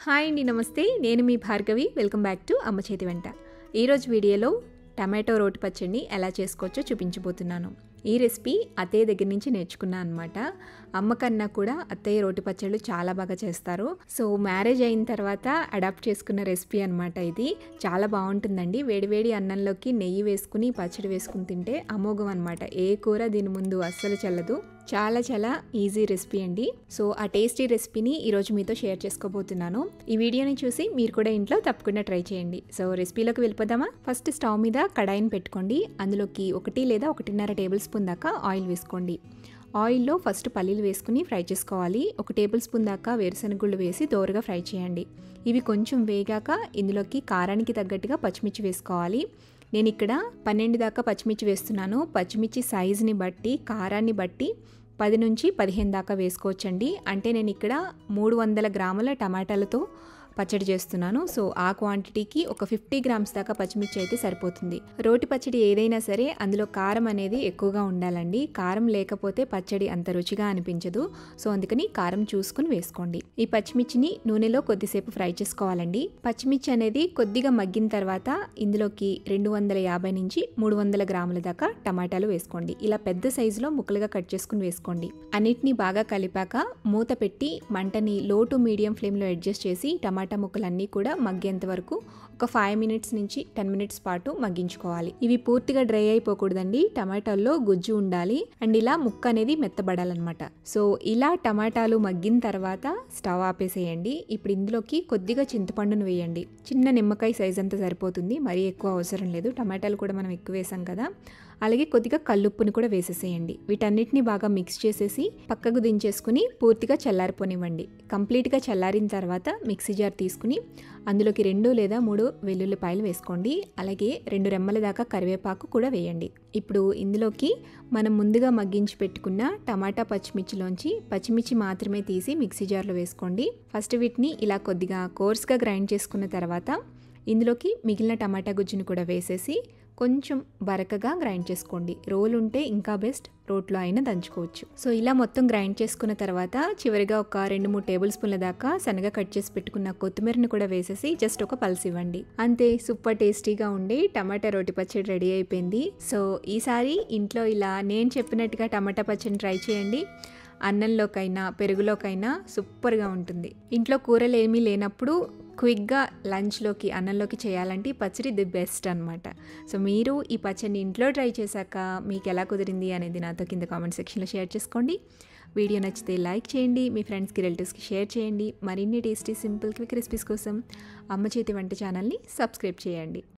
hi అండి నమస్తే నేను మీ భార్గవి వెల్కమ్ బ్యాక్ టు అమ్మ చేతి వెంట ఈరోజు వీడియోలో టమాటో రోటి పచ్చడిని ఎలా చేసుకోవచ్చో చూపించబోతున్నాను ఈ రెసిపీ అత్తయ్య దగ్గర నుంచి నేర్చుకున్నాను అనమాట అమ్మ కన్నా కూడా అత్తయ్య రోటి పచ్చళ్ళు చాలా బాగా చేస్తారు సో మ్యారేజ్ అయిన తర్వాత అడాప్ట్ చేసుకున్న రెసిపీ అనమాట ఇది చాలా బాగుంటుందండి వేడివేడి అన్నంలోకి నెయ్యి వేసుకుని పచ్చడి వేసుకుని తింటే అమోఘం అనమాట ఏ కూర దీని ముందు అస్సలు చల్లదు చాలా చాలా ఈజీ రెసిపీ అండి సో ఆ టేస్టీ రెసిపీని ఈరోజు మీతో షేర్ చేసుకోబోతున్నాను ఈ వీడియోని చూసి మీరు కూడా ఇంట్లో తప్పకుండా ట్రై చేయండి సో రెసిపీలోకి వెళ్ళిపోదామా ఫస్ట్ స్టవ్ మీద కడాయిని పెట్టుకోండి అందులోకి ఒకటి లేదా ఒకటిన్నర టేబుల్ స్పూన్ దాకా ఆయిల్ వేసుకోండి ఆయిల్లో ఫస్ట్ పల్లీలు వేసుకుని ఫ్రై చేసుకోవాలి ఒక టేబుల్ స్పూన్ దాకా వేరుశనగుళ్ళు వేసి దోరగా ఫ్రై చేయండి ఇవి కొంచెం వేగాక ఇందులోకి కారానికి తగ్గట్టుగా పచ్చిమిర్చి వేసుకోవాలి నేను ఇక్కడ పన్నెండు దాకా పచ్చిమిర్చి వేస్తున్నాను పచ్చిమిర్చి సైజుని బట్టి కారాన్ని బట్టి పది నుంచి పదిహేను దాకా వేసుకోవచ్చండి అంటే నేను ఇక్కడ మూడు వందల గ్రాముల టమాటాలతో పచ్చడి చేస్తున్నాను సో ఆ క్వాంటిటీకి ఒక ఫిఫ్టీ గ్రామ్స్ దాకా పచ్చిమిర్చి అయితే సరిపోతుంది రోటి పచ్చడి ఏదైనా సరే అందులో కారం అనేది ఎక్కువగా ఉండాలండి కారం లేకపోతే పచ్చడి అంత రుచిగా అనిపించదు సో అందుకని కారం చూసుకుని వేసుకోండి ఈ పచ్చిమిర్చిని నూనెలో కొద్దిసేపు ఫ్రై చేసుకోవాలండి పచ్చిమిర్చి అనేది కొద్దిగా మగ్గిన తర్వాత ఇందులోకి రెండు వందల యాభై నుంచి మూడు వందల గ్రాముల దాకా టమాటాలు వేసుకోండి ఇలా పెద్ద సైజులో ముక్కలుగా కట్ చేసుకుని వేసుకోండి అన్నిటినీ బాగా కలిపాక మూత పెట్టి మంటని లో టు మీడియం ఫ్లేమ్లో అడ్జస్ట్ చేసి టమాటా టమాటా ముక్కలన్నీ కూడా మగ్గేంత వరకు ఒక ఫైవ్ మినిట్స్ నుంచి టెన్ మినిట్స్ పాటు మగ్గించుకోవాలి ఇవి పూర్తిగా డ్రై అయిపోకూడదండి టమాటాల్లో గుజ్జు ఉండాలి అండ్ ఇలా ముక్క అనేది మెత్తబడాలన్నమాట సో ఇలా టమాటాలు మగ్గిన తర్వాత స్టవ్ ఆపేసేయండి ఇప్పుడు ఇందులోకి కొద్దిగా చింతపండును వేయండి చిన్న నిమ్మకాయ సైజ్ అంతా సరిపోతుంది మరీ ఎక్కువ అవసరం లేదు టమాటాలు కూడా మనం ఎక్కువ వేసాం కదా అలాగే కొద్దిగా కల్లుప్పుని కూడా వేసేసేయండి వీటన్నిటిని బాగా మిక్స్ చేసేసి పక్కకు దించేసుకుని పూర్తిగా చల్లారిపోనివ్వండి కంప్లీట్గా చల్లారిన తర్వాత మిక్సీ జార్ తీసుకుని అందులోకి రెండు లేదా మూడు వెల్లుల్లిపాయలు వేసుకోండి అలాగే రెండు రెమ్మల దాకా కరివేపాకు కూడా వేయండి ఇప్పుడు ఇందులోకి మనం ముందుగా మగ్గించి పెట్టుకున్న టమాటా పచ్చిమిర్చిలోంచి పచ్చిమిర్చి మాత్రమే తీసి మిక్సీ జార్లో వేసుకోండి ఫస్ట్ వీటిని ఇలా కొద్దిగా కోర్స్గా గ్రైండ్ చేసుకున్న తర్వాత ఇందులోకి మిగిలిన టమాటా గుజ్జును కూడా వేసేసి కొంచెం బరకగా గ్రైండ్ చేసుకోండి రోల్ ఉంటే ఇంకా బెస్ట్ రోట్లో అయినా దంచుకోవచ్చు సో ఇలా మొత్తం గ్రైండ్ చేసుకున్న తర్వాత చివరిగా ఒక రెండు మూడు టేబుల్ స్పూన్ల దాకా సన్నగా కట్ చేసి పెట్టుకున్న కొత్తిమీరని కూడా వేసేసి జస్ట్ ఒక పల్స్ ఇవ్వండి అంతే సూపర్ టేస్టీగా ఉండి టమాటా రోటి పచ్చడి రెడీ అయిపోయింది సో ఈసారి ఇంట్లో ఇలా నేను చెప్పినట్టుగా టమాటా పచ్చడిని ట్రై చేయండి అన్నంలోకైనా పెరుగులోకైనా సూపర్గా ఉంటుంది ఇంట్లో కూరలు ఏమీ లేనప్పుడు క్విక్గా లంచ్లోకి అన్నంలోకి చేయాలంటే ఈ పచ్చడి ది బెస్ట్ అనమాట సో మీరు ఈ పచ్చడిని ఇంట్లో ట్రై చేశాక మీకు ఎలా కుదిరింది అనేది నాతో కింద కామెంట్ సెక్షన్లో షేర్ చేసుకోండి వీడియో నచ్చితే లైక్ చేయండి మీ ఫ్రెండ్స్కి రిలేటివ్స్కి షేర్ చేయండి మరిన్ని టేస్టీ సింపుల్ క్విక్ రెసిపీస్ కోసం అమ్మ చేతి వంట ఛానల్ని సబ్స్క్రైబ్ చేయండి